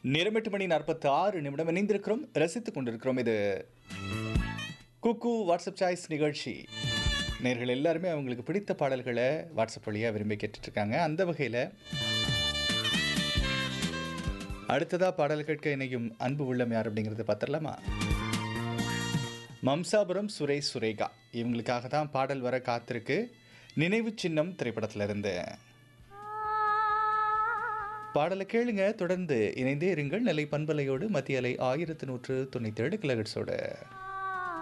நேரம் எட்டு மணி நாற்பத்தி ஆறு நிமிடம் இணைந்திருக்கிறோம் ரசித்துக் கொண்டிருக்கிறோம் இது குக்கு வாட்ஸ்அப் சாய்ஸ் நிகழ்ச்சி நேர்கள் எல்லாருமே அவங்களுக்கு பிடித்த பாடல்களை வாட்ஸ்அப் வழியாக விரும்பி கேட்டுட்ருக்காங்க அந்த வகையில் அடுத்ததாக பாடல் கேட்க இணையும் அன்பு உள்ளம் யார் அப்படிங்கிறத பார்த்துடலாமா மம்சாபுரம் சுரேஷ் சுரேகா இவங்களுக்காக தான் பாடல் வர காத்திருக்கு நினைவு சின்னம் திரைப்படத்துல இருந்து பாடலை கேளுங்க தொடர்ந்து இணைந்தே இருங்கள் நிலை பண்பலையோடு மத்திய அலை ஆயிரத்தி நூற்று தொண்ணூற்றி ஏழு கிலோஹெட்ஸோட